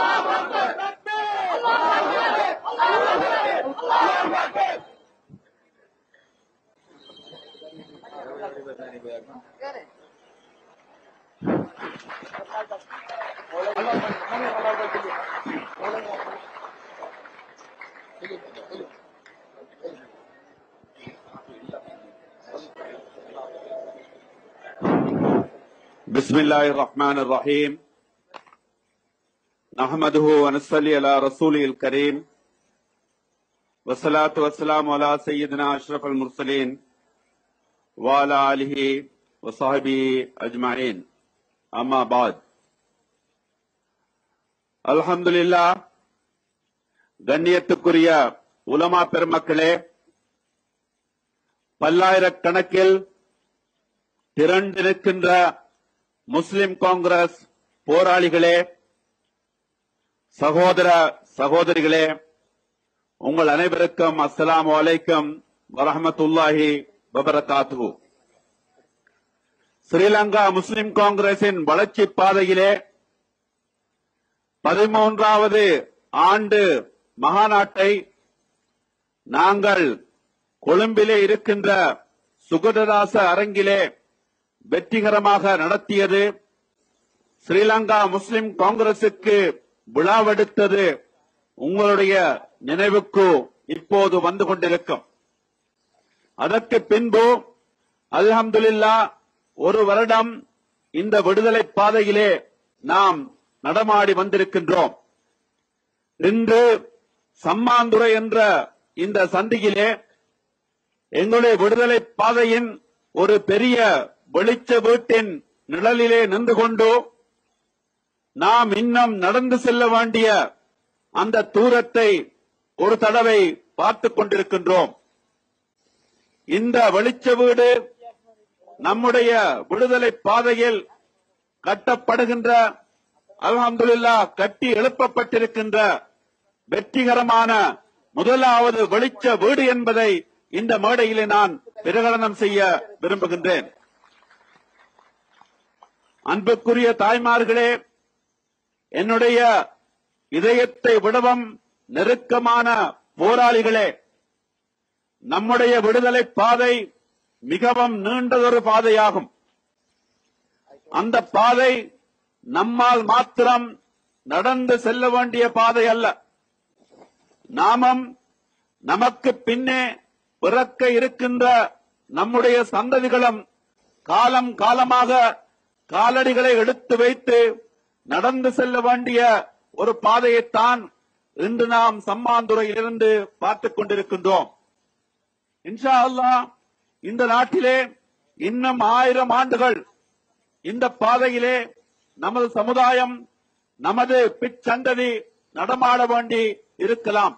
بسم الله الرحمن الرحيم نحمده ونصلي على رسوله الكريم والصلاة والسلام على سيدنا أشرف المرسلين وعلى آله وصحبه أجمعين أما بعد الحمد لله கண்ணியத்துக்குரிய உலமா பெருமக்களே பல்லாயிரக்கணக்கில் திரண்டிருக்கின்ற முஸ்லிம் காங்கிரஸ் போராளிகளே சகோதர சகோதரிகளே உங்கள் அனைவருக்கும் அஸ்ஸலாமு அலைக்கும் வரஹமத்துல்லாஹி வபரகாத்து ஸ்ரீலங்கா முஸ்லிம் காங்கிரசின் வளர்ச்சி பாதையிலே பதிமூன்றாவது ஆண்டு மகாநாட்டை நாங்கள் கொழும்பிலே இருக்கின்ற சுகததாச அரங்கிலே வெற்றிகரமாக நடத்தியது ஸ்ரீலங்கா முஸ்லிம் காங்கிரசுக்கு விழாவெடுத்தது உங்களுடைய நினைவுக்கு இப்போது வந்து கொண்டிருக்கும் அதற்கு பின்பு அல்ஹம்துலில்லா ஒரு வருடம் இந்த விடுதலை பாதையிலே நாம் நடமாடி வந்திருக்கின்றோம் இன்று சம்மாந்துறை என்ற இந்த சந்தியிலே எங்களுடைய விடுதலை பாதையின் ஒரு பெரிய வெளிச்ச வீட்டின் நிழலிலே நின்று கொண்டு நாம் இன்னும் நடந்து செல்ல வேண்டிய அந்த தூரத்தை ஒரு தடவை பார்த்துக் கொண்டிருக்கின்றோம் இந்த வெளிச்ச வீடு நம்முடைய விடுதலை பாதையில் கட்டப்படுகின்ற அல்ஹம்துலில்லா கட்டி எழுப்பப்பட்டிருக்கின்ற வெற்றிகரமான முதலாவது வெளிச்ச வீடு என்பதை இந்த மேடையிலே நான் பிரகடனம் செய்ய விரும்புகின்றேன் அன்புக்குரிய தாய்மார்களே என்னுடைய இதயத்தை விடவும் நெருக்கமான போராளிகளே நம்முடைய விடுதலை பாதை மிகவும் நீண்டதொரு பாதையாகும் அந்த பாதை நம்மால் மாத்திரம் நடந்து செல்ல வேண்டிய பாதை அல்ல நாமும் நமக்கு பின்னே பிறக்க இருக்கின்ற நம்முடைய சந்ததிகளும் காலம் காலமாக காலடிகளை எடுத்து வைத்து நடந்து செல்ல வேண்டிய ஒரு பாதையைத்தான் இன்று நாம் சம்மாந்துறையிலிருந்து பார்த்துக் கொண்டிருக்கின்றோம் இன்ஷா அல்லாஹ் இந்த நாட்டிலே இன்னும் ஆயிரம் ஆண்டுகள் இந்த பாதையிலே நமது சமுதாயம் நமது பிச்சந்ததி நடமாட வேண்டி இருக்கலாம்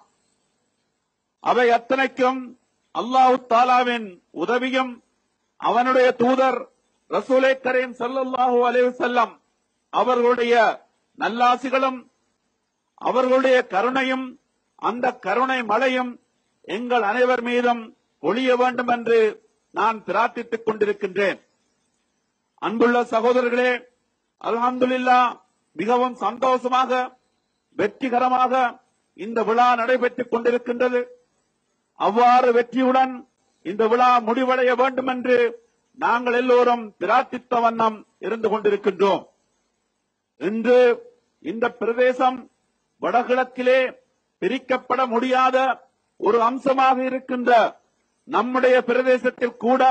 அவை அத்தனைக்கும் அல்லாஹு தாலாவின் உதவியும் அவனுடைய தூதர் ரசூலை கரீம் ஸல்லல்லாஹு அலைஹி வஸல்லம் அவர்களுடைய நல்லாசிகளும் அவர்களுடைய கருணையும் அந்த கருணை மழையும் எங்கள் அனைவர் மீதும் ஒளிய வேண்டும் என்று நான் பிரார்த்தித்துக் கொண்டிருக்கின்றேன் அன்புள்ள சகோதரர்களே அல்ஹம்துலில்லா மிகவும் சந்தோஷமாக வெற்றிகரமாக இந்த விழா நடைபெற்றுக் கொண்டிருக்கின்றது அவ்வாறு வெற்றியுடன் இந்த விழா முடிவடைய வேண்டும் என்று நாங்கள் எல்லோரும் பிரார்த்தித்த வண்ணம் இருந்து கொண்டிருக்கின்றோம் இன்று இந்த பிரதேசம் வடகிழக்கிலே பிரிக்கப்பட முடியாத ஒரு அம்சமாக இருக்கின்ற நம்முடைய பிரதேசத்தில் கூட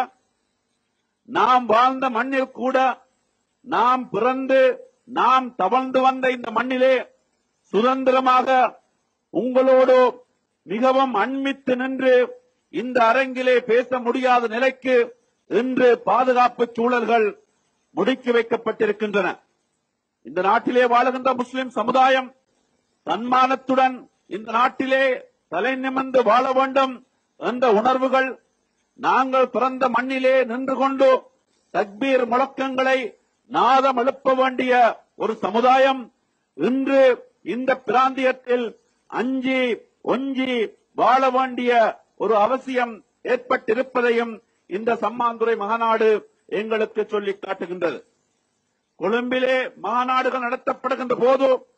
நாம் வாழ்ந்த மண்ணில் கூட நாம் பிறந்து நாம் தவழ்ந்து வந்த இந்த மண்ணிலே சுதந்திரமாக உங்களோடு மிகவும் அண்மித்து நின்று இந்த அரங்கிலே பேச முடியாத நிலைக்கு இன்று பாதுகாப்பு சூழல்கள் முடுக்கி வைக்கப்பட்டிருக்கின்றன இந்த நாட்டிலே வாழுகின்ற முஸ்லிம் சமுதாயம் தன்மானத்துடன் இந்த நாட்டிலே தலை நிமிர்ந்து வாழ வேண்டும் என்ற உணர்வுகள் நாங்கள் பிறந்த மண்ணிலே நின்று கொண்டு தக்பீர் முழக்கங்களை நாதம் எழுப்ப வேண்டிய ஒரு சமுதாயம் இன்று இந்த பிராந்தியத்தில் அஞ்சி ஒஞ்சி வாழ வேண்டிய ஒரு அவசியம் ஏற்பட்டிருப்பதையும் இந்த சம்மாந்துறை மகாநாடு எங்களுக்கு சொல்லி காட்டுகின்றது கொழும்பிலே மாநாடுகள் நடத்தப்படுகின்ற போது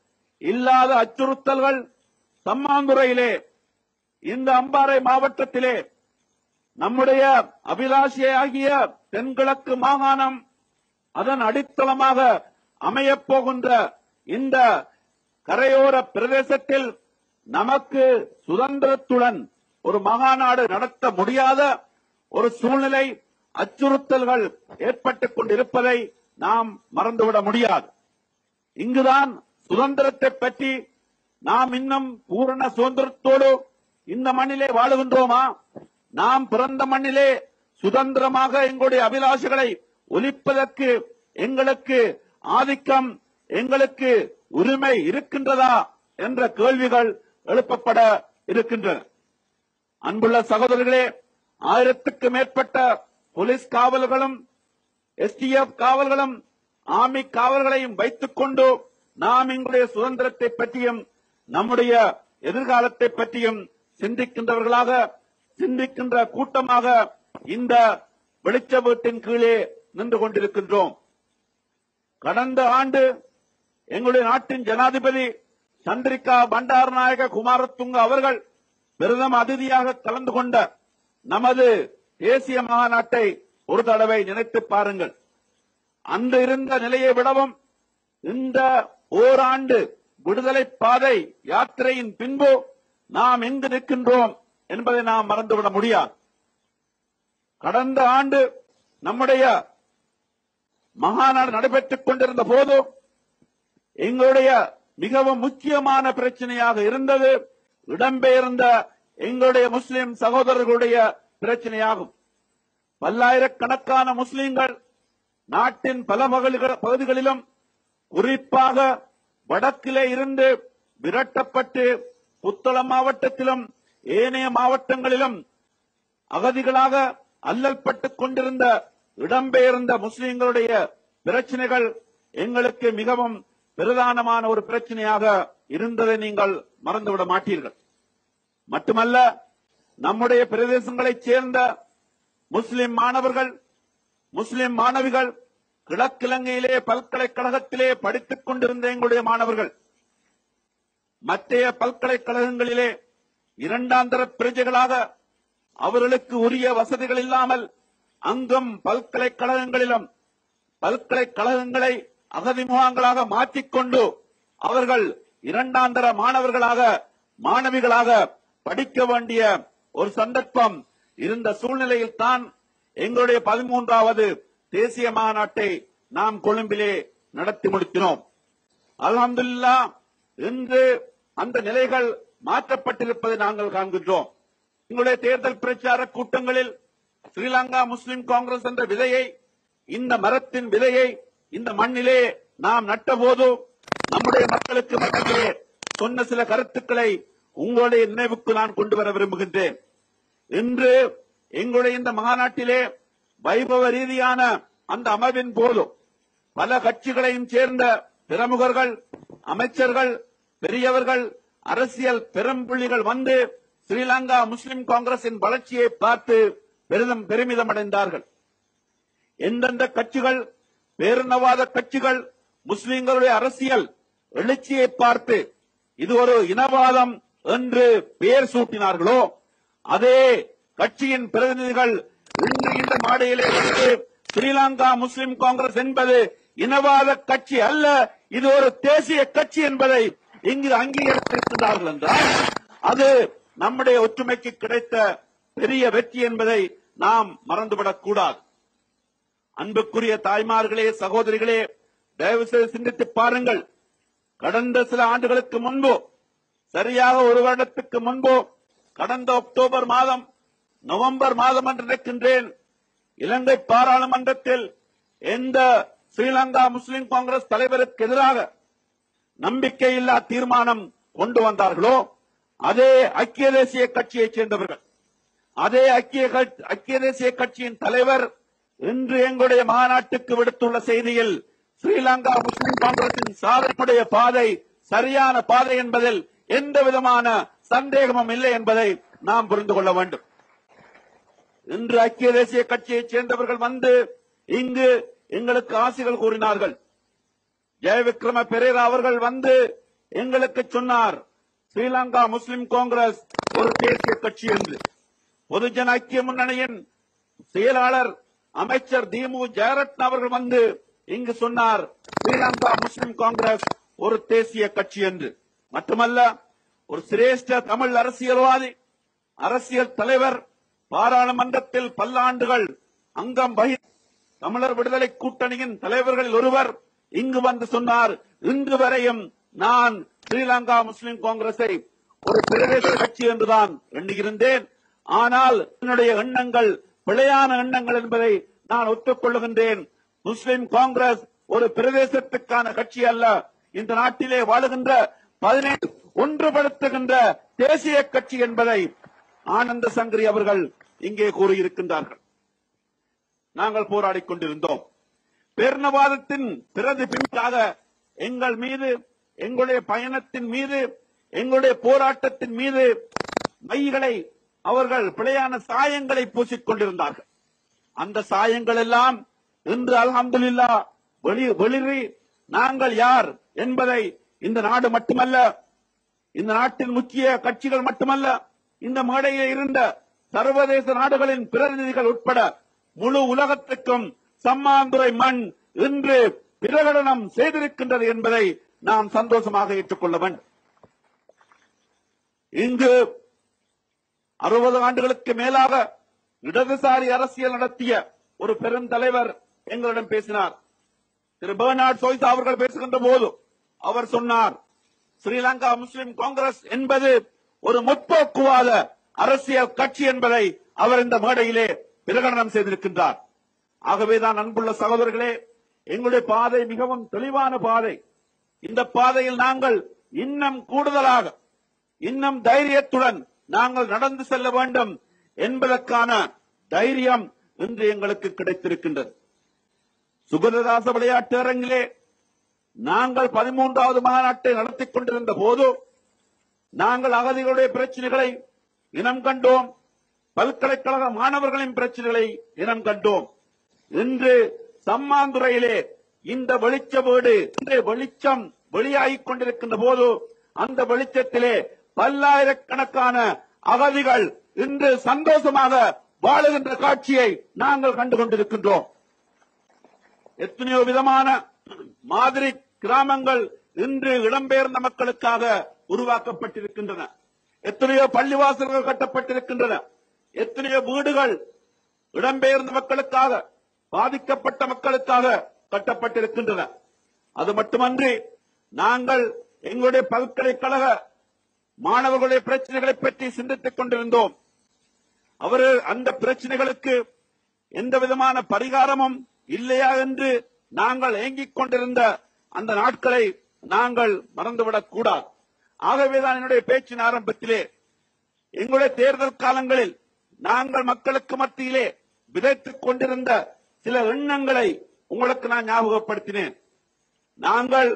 இல்லாத அச்சுறுத்தல்கள் சம்மாந்துறையிலே இந்த அம்பாறை மாவட்டத்திலே நம்முடைய அபிலாஷையாகிய தென்கிழக்கு மாகாணம் அதன் அடித்தளமாக அமையப் போகின்ற இந்த கரையோர பிரதேசத்தில் நமக்கு சுதந்திரத்துடன் ஒரு மகாநாடு நடத்த முடியாத ஒரு சூழ்நிலை அச்சுறுத்தல்கள் ஏற்பட்டுக் கொண்டிருப்பதை நாம் மறந்துவிட முடியாது இங்குதான் சுதந்திரத்தை பற்றி நாம் இன்னும் பூரண சுதந்திரத்தோடு இந்த மண்ணிலே வாழுகின்றோமா நாம் பிறந்த மண்ணிலே சுதந்திரமாக எங்களுடைய அபிலாஷைகளை ஒலிப்பதற்கு எங்களுக்கு ஆதிக்கம் எங்களுக்கு உரிமை இருக்கின்றதா என்ற கேள்விகள் எழுப்பப்பட இருக்கின்றன அன்புள்ள சகோதரர்களே ஆயிரத்துக்கு மேற்பட்ட போலீஸ் காவல்களும் எஸ்டிஎஃப் காவல்களும் ஆர்மி காவல்களையும் வைத்துக் கொண்டு நாம் எங்களுடைய சுதந்திரத்தை பற்றியும் நம்முடைய எதிர்காலத்தை பற்றியும் சிந்திக்கின்றவர்களாக சிந்திக்கின்ற கூட்டமாக இந்த வெளிச்ச வீட்டின் கீழே நின்று கொண்டிருக்கின்றோம் கடந்த ஆண்டு எங்களுடைய நாட்டின் ஜனாதிபதி சந்திரிகா பண்டாரநாயக குமாரதுங்க அவர்கள் பிரதம அதிதியாக கலந்து கொண்ட நமது தேசிய மாநாட்டை ஒரு தடவை நினைத்து பாருங்கள் அன்று இருந்த நிலையை விடவும் இந்த ஓராண்டு விடுதலை பாதை யாத்திரையின் பின்பு நாம் எங்கு நிற்கின்றோம் என்பதை நாம் மறந்துவிட முடியாது கடந்த ஆண்டு நம்முடைய மகாநாடு நடைபெற்றுக் கொண்டிருந்த போது எங்களுடைய மிகவும் முக்கியமான பிரச்சனையாக இருந்தது இடம்பெயர்ந்த எங்களுடைய முஸ்லிம் சகோதரர்களுடைய பிரச்சனையாகும் பல்லாயிரக்கணக்கான முஸ்லிம்கள் நாட்டின் பல பகுதிகள்- பகுதிகளிலும் குறிப்பாக வடக்கிலே இருந்து விரட்டப்பட்டு புத்தளம் மாவட்டத்திலும் ஏனைய மாவட்டங்களிலும் அகதிகளாக அல்லல்பட்டுக் கொண்டிருந்த இடம்பெயர்ந்த முஸ்லிம்களுடைய பிரச்சனைகள் எங்களுக்கு மிகவும் பிரதானமான ஒரு பிரச்சனையாக இருந்ததை நீங்கள் மறந்துவிட மாட்டீர்கள் மட்டுமல்ல நம்முடைய பிரதேசங்களைச் சேர்ந்த முஸ்லிம் மாணவர்கள் முஸ்லிம் மாணவிகள் கிழக்கிழங்கையிலே பல்கலைக்கழகத்திலே படித்துக் கொண்டிருந்த எங்களுடைய மாணவர்கள் மற்றைய பல்கலைக்கழகங்களிலே இரண்டாந்தர பிரஜைகளாக அவர்களுக்கு உரிய வசதிகள் இல்லாமல் அங்கும் பல்கலைக்கழகங்களிலும் பல்கலைக்கழகங்களை அகதி முகாங்களாக மாற்றிக்கொண்டு அவர்கள் இரண்டாந்தர மாணவர்களாக மாணவிகளாக படிக்க வேண்டிய ஒரு சந்தர்ப்பம் இருந்த சூழ்நிலையில் தான் எங்களுடைய பதிமூன்றாவது தேசிய மாநாட்டை நாம் கொழும்பிலே நடத்தி முடித்தினோம் அல்ஹம்துலில்லா இன்று அந்த நிலைகள் மாற்றப்பட்டிருப்பதை நாங்கள் காண்கின்றோம் எங்களுடைய தேர்தல் பிரச்சார கூட்டங்களில் ஸ்ரீலங்கா முஸ்லிம் காங்கிரஸ் என்ற விதையை இந்த மரத்தின் விதையை இந்த மண்ணிலே நாம் நட்டபோது நம்முடைய மக்களுக்கு மத்தியிலே சொன்ன சில கருத்துக்களை உங்களுடைய நினைவுக்கு நான் கொண்டு வர விரும்புகின்றேன் இன்று எங்களுடைய இந்த மாநாட்டிலே வைபவ ரீதியான அந்த அமர்வின் போது பல கட்சிகளையும் சேர்ந்த பிரமுகர்கள் அமைச்சர்கள் பெரியவர்கள் அரசியல் பெரும்புள்ளிகள் வந்து ஸ்ரீலங்கா முஸ்லிம் காங்கிரசின் வளர்ச்சியை பார்த்து பெரிதும் பெருமிதம் அடைந்தார்கள் எந்தெந்த கட்சிகள் பேரினவாத கட்சிகள் முஸ்லிம்களுடைய அரசியல் எழுச்சியை பார்த்து இது ஒரு இனவாதம் என்று பெயர் சூட்டினார்களோ அதே கட்சியின் பிரதிநிதிகள் இன்று இந்த மாடையிலே வந்து ஸ்ரீலங்கா முஸ்லிம் காங்கிரஸ் என்பது இனவாத கட்சி அல்ல இது ஒரு தேசிய கட்சி என்பதை இங்கு அங்கீகரித்திருக்கிறார்கள் என்றால் அது நம்முடைய ஒற்றுமைக்கு கிடைத்த பெரிய வெற்றி என்பதை நாம் மறந்துவிடக் கூடாது அன்புக்குரிய தாய்மார்களே சகோதரிகளே தயவு செய்து சிந்தித்து பாருங்கள் கடந்த சில ஆண்டுகளுக்கு முன்பு சரியாக ஒரு வருடத்துக்கு முன்பு கடந்த அக்டோபர் மாதம் நவம்பர் மாதம் என்று நினைக்கின்றேன் இலங்கை பாராளுமன்றத்தில் எந்த ஸ்ரீலங்கா முஸ்லிம் காங்கிரஸ் தலைவருக்கு எதிராக நம்பிக்கையில்லா தீர்மானம் கொண்டு வந்தார்களோ அதே ஐக்கிய தேசிய கட்சியைச் சேர்ந்தவர்கள் அதே ஐக்கிய கட்சி- ஐக்கிய தேசிய கட்சியின் தலைவர் இன்று எங்களுடைய மாநாட்டுக்கு விடுத்துள்ள செய்தியில் ஸ்ரீலங்கா முஸ்லிம் காங்கிரசின் சாதனையுடைய பாதை சரியான பாதை என்பதில் எந்த விதமான சந்தேகமும் இல்லை என்பதை நாம் புரிந்து கொள்ள வேண்டும் இன்று ஐக்கிய தேசிய கட்சியைச் சேர்ந்தவர்கள் வந்து இங்கு எங்களுக்கு ஆசைகள் கூறினார்கள் ஜெயவிக்ரம பெரேரா அவர்கள் வந்து எங்களுக்கு சொன்னார் ஸ்ரீலங்கா முஸ்லிம் காங்கிரஸ் ஒரு தேசிய கட்சி என்று பொதுஜன ஐக்கிய முன்னணியின் செயலாளர் அமைச்சர் திமு ஜெயரத்ன அவர்கள் வந்து இங்கு சொன்னார் ஸ்ரீலங்கா முஸ்லிம் காங்கிரஸ் ஒரு தேசிய கட்சி என்று மட்டுமல்ல ஒரு சிரேஷ்ட தமிழ் அரசியல்வாதி அரசியல் தலைவர் பாராளுமன்றத்தில் பல்லாண்டுகள் அங்கம் வகி தமிழர் விடுதலை கூட்டணியின் தலைவர்களில் ஒருவர் இங்கு வந்து சொன்னார் இன்று வரையும் நான் ஸ்ரீலங்கா முஸ்லிம் காங்கிரஸை ஒரு பிரதேச கட்சி என்றுதான் எண்ணுகின்றேன் ஆனால் என்னுடைய எண்ணங்கள் பிழையான எண்ணங்கள் என்பதை நான் ஒத்துக்கொள்ளுகின்றேன் முஸ்லிம் காங்கிரஸ் ஒரு பிரதேசத்துக்கான கட்சி அல்ல இந்த நாட்டிலே வாழுகின்ற பதினெட்டு ஒன்றுபடுத்துகின்ற தேசிய கட்சி என்பதை ஆனந்த சங்கரி அவர்கள் இங்கே கூறியிருக்கின்றார்கள் நாங்கள் போராடிக் கொண்டிருந்தோம் பேரினவாதத்தின் பிரதிபிம்பாக எங்கள் மீது எங்களுடைய பயணத்தின் மீது எங்களுடைய போராட்டத்தின் மீது மைகளை அவர்கள் பிழையான சாயங்களை பூசிக் கொண்டிருந்தார்கள் அந்த சாயங்கள் எல்லாம் இன்று அல்ஹம்துலில்லா வெளி வெளிரி நாங்கள் யார் என்பதை இந்த நாடு மட்டுமல்ல இந்த நாட்டின் முக்கிய கட்சிகள் மட்டுமல்ல இந்த மேடையில் இருந்த சர்வதேச நாடுகளின் பிரதிநிதிகள் உட்பட முழு உலகத்துக்கும் சம்மாந்துறை மண் இன்று பிரகடனம் செய்திருக்கின்றது என்பதை நாம் சந்தோஷமாக ஏற்றுக்கொள்ள வேண்டும் இங்கு அறுபது ஆண்டுகளுக்கு மேலாக இடதுசாரி அரசியல் நடத்திய ஒரு பெருந்தலைவர் எங்களிடம் பேசினார் திரு பெர்னார்ட் சோய்சா அவர்கள் பேசுகின்ற போது அவர் சொன்னார் ஸ்ரீலங்கா முஸ்லிம் காங்கிரஸ் என்பது ஒரு முற்போக்குவாத அரசியல் கட்சி என்பதை அவர் இந்த மேடையிலே பிரகடனம் செய்திருக்கின்றார் ஆகவேதான் அன்புள்ள சகோதரர்களே எங்களுடைய பாதை மிகவும் தெளிவான பாதை இந்த பாதையில் நாங்கள் இன்னும் கூடுதலாக இன்னும் தைரியத்துடன் நாங்கள் நடந்து செல்ல வேண்டும் என்பதற்கான தைரியம் இன்று எங்களுக்கு கிடைத்திருக்கின்றது சுகததாச விளையாட்டு அரங்கிலே நாங்கள் பதிமூன்றாவது மாநாட்டை நடத்திக் கொண்டிருந்த போது நாங்கள் அகதிகளுடைய பிரச்சனைகளை இனம் கண்டோம் பல்கலைக்கழக மாணவர்களின் பிரச்சனைகளை இனம் கண்டோம் இன்று சம்மாந்துறையிலே இந்த வெளிச்ச வீடு இந்த வெளிச்சம் வெளியாகிக் கொண்டிருக்கின்ற போது அந்த வெளிச்சத்திலே பல்லாயிரக்கணக்கான அகதிகள் இன்று சந்தோஷமாக வாழுகின்ற காட்சியை நாங்கள் கண்டு கொண்டிருக்கின்றோம் எத்தனையோ விதமான மாதிரி கிராமங்கள் இன்று இடம்பெயர்ந்த மக்களுக்காக உருவாக்கப்பட்டிருக்கின்றன எத்தனையோ பள்ளிவாசல்கள் கட்டப்பட்டிருக்கின்றன எத்தனையோ வீடுகள் இடம்பெயர்ந்த மக்களுக்காக பாதிக்கப்பட்ட மக்களுக்காக கட்டப்பட்டிருக்கின்றன அது மட்டுமன்றி நாங்கள் எங்களுடைய பல்கலைக்கழக மாணவர்களுடைய பிரச்சனைகளை பற்றி சிந்தித்துக் கொண்டிருந்தோம் அவர்கள் அந்த பிரச்சனைகளுக்கு எந்த விதமான பரிகாரமும் இல்லையா என்று நாங்கள் ஏங்கிக் கொண்டிருந்த அந்த நாட்களை நாங்கள் மறந்துவிடக் கூடாது ஆகவேதான் என்னுடைய பேச்சின் ஆரம்பத்திலே எங்களுடைய தேர்தல் காலங்களில் நாங்கள் மக்களுக்கு மத்தியிலே விதைத்துக் கொண்டிருந்த சில எண்ணங்களை உங்களுக்கு நான் ஞாபகப்படுத்தினேன் நாங்கள்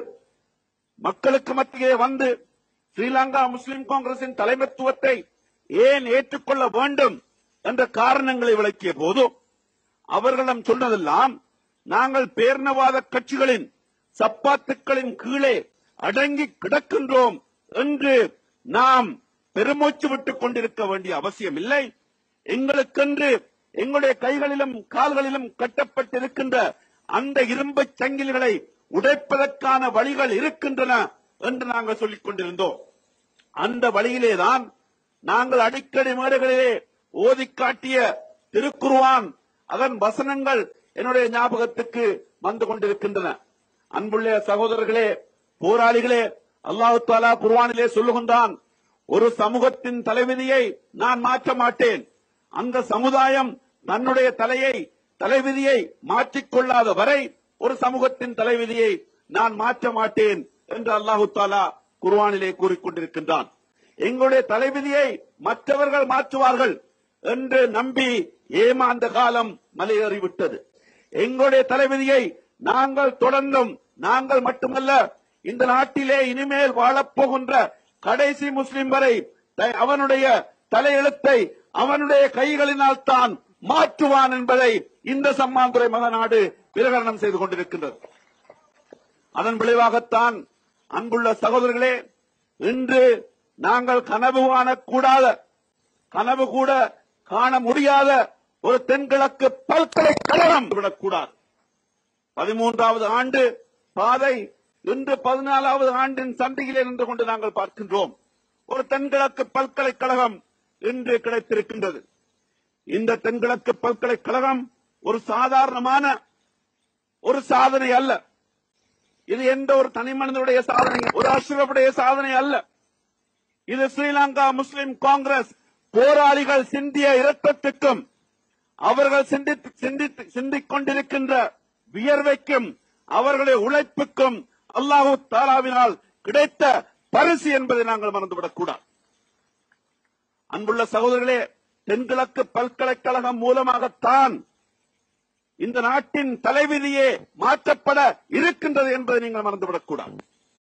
மக்களுக்கு மத்தியே வந்து ஸ்ரீலங்கா முஸ்லிம் காங்கிரசின் தலைமைத்துவத்தை ஏன் ஏற்றுக்கொள்ள வேண்டும் என்ற காரணங்களை விளக்கிய போது அவர்களிடம் சொன்னதெல்லாம் நாங்கள் பேரினவாத கட்சிகளின் சப்பாத்துக்களின் கீழே அடங்கி கிடக்கின்றோம் என்று நாம் பெருமூச்சு விட்டுக் கொண்டிருக்க வேண்டிய அவசியம் இல்லை எங்களுக்கென்று எங்களுடைய கைகளிலும் கால்களிலும் கட்டப்பட்டிருக்கின்ற அந்த இரும்பு சங்கிலிகளை உடைப்பதற்கான வழிகள் இருக்கின்றன என்று நாங்கள் சொல்லிக் கொண்டிருந்தோம் அந்த வழியிலேதான் நாங்கள் அடிக்கடி மேடைகளிலே ஓதி காட்டிய திருக்குருவான் அதன் வசனங்கள் என்னுடைய ஞாபகத்துக்கு வந்து கொண்டிருக்கின்றன அன்புள்ள சகோதரர்களே போராளிகளே அல்லாஹு தாலா குர்வானிலே சொல்லுகின்றான் ஒரு சமூகத்தின் தலைவிதியை நான் மாற்ற மாட்டேன் அந்த சமுதாயம் தன்னுடைய தலையை தலைவிதியை மாற்றிக்கொள்ளாத வரை ஒரு சமூகத்தின் தலைவிதியை நான் மாற்ற மாட்டேன் என்று அல்லாஹு தாலா குர்வானிலே கூறிக்கொண்டிருக்கின்றான் எங்களுடைய தலைவிதியை மற்றவர்கள் மாற்றுவார்கள் என்று நம்பி ஏமாந்த காலம் மலையேறிவிட்டது எங்களுடைய தலைவிதியை நாங்கள் தொடர்ந்தும் நாங்கள் மட்டுமல்ல இந்த நாட்டிலே இனிமேல் வாழப்போகின்ற கடைசி முஸ்லிம் வரை த- அவனுடைய தலையெழுத்தை அவனுடைய கைகளினால் தான் மாற்றுவான் என்பதை இந்த சம்மாந்துறை மகநாடு பிரகடனம் செய்து கொண்டிருக்கின்றது அதன் விளைவாகத்தான் அன்புள்ள சகோதரர்களே இன்று நாங்கள் கனவு காணக்கூடாத கனவு கூட காண முடியாத ஒரு தென்கிழக்கு பல்கலைக்கழகம் விடக்கூடாது பதிமூன்றாவது ஆண்டு பாதை இன்று பதினாலாவது ஆண்டின் சந்தையிலே நின்று கொண்டு நாங்கள் பார்க்கின்றோம் ஒரு தென்கிழக்கு பல்கலைக்கழகம் இன்று கிடைத்திருக்கின்றது இந்த தென்கிழக்கு பல்கலைக்கழகம் ஒரு சாதாரணமான ஒரு சாதனை அல்ல இது எந்த ஒரு தனி மனிதனுடைய சாதனை ஒரு அஷ்ரஃபுடைய சாதனை அல்ல இது ஸ்ரீலங்கா முஸ்லிம் காங்கிரஸ் போராளிகள் சிந்திய இரத்தத்துக்கும் அவர்கள் சிந்தித்து சிந்தித்து சிந்திக் கொண்டிருக்கின்ற வியர்வைக்கும் அவர்களுடைய உழைப்புக்கும் அல்லாஹு தாலாவினால் கிடைத்த பரிசு என்பதை நாங்கள் மறந்துவிடக் கூடாது அன்புள்ள சகோதரர்களே தென்கிழக்கு பல்கலைக்கழகம் மூலமாகத்தான் இந்த நாட்டின் தலைவிதியே மாற்றப்பட இருக்கின்றது என்பதை நீங்கள் மறந்துவிடக் கூடாது